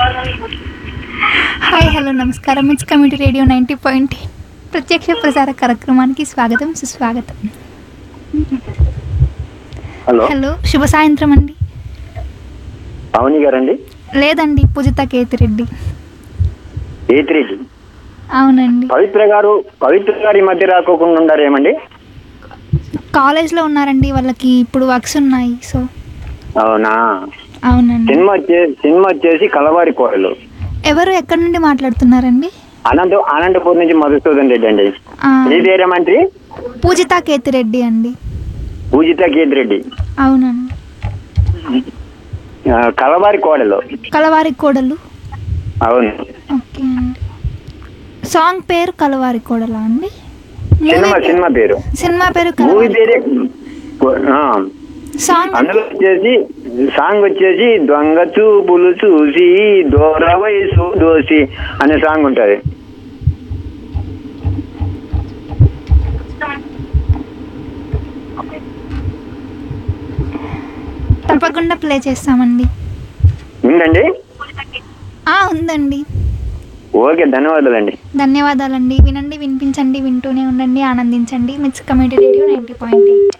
hi hello నమస్కారం మిట్స్ community radio ninety point ప్రత్యక్ష ప్రసార కార్యక్రమానికి స్వాగతం సుస్వాగతం హలో హలో శుభ సాయంత్రం అండి అవని గారండి లేదండి పూజిత కేతిరెడ్డి ఏతిరెడ్డి అవునండి పవిత్ర గారు పవిత్ర గారి మధ్య రాకోకుండా ఉండారేమండి కాలేజ్లో ఉన్నారండి వాళ్ళకి ఇప్పుడు వర్క్స్ ఉన్నాయి సో అవునా అవునండి సినిమా వచ్చే సినిమా వచ్చేసి కలవారి కోరలు ఎవరు ఎక్కడి నుండి మాట్లాడుతున్నారండి అనంత అనంతపూర్ నుంచి మధుసూదన్ రెడ్డి అండి ఆ, మీ పేరేమంత్రి పూజిత కేతిరెడ్డి అండి పూజిత కేతిరెడ్డి అవునండి ఆ, కలవారి కోడలు కలవారి కోడలు అవును ఓకే అండి సాంగ్ పేరు కలవారి కోడలా అండి సినిమా మూవీ సినిమా పేరు సినిమా పేరు మూవీ కలవారి పేరే ఆ, సాంగ్ అందులో వచ్చేసి సాంగ్ వచ్చేసి దొంగ చూపులు చూసి దూర వయసు దోసి అనే సాంగ్ ఉంటది తప్పకుండా ప్లే చేస్తామండి ఉందండి ఆ ఉందండి ఓకే ధన్యవాదాలండి ధన్యవాదాలండి వినండి వినిపించండి వింటూనే ఉండండి ఆనందించండి mix committee radio ninety point eight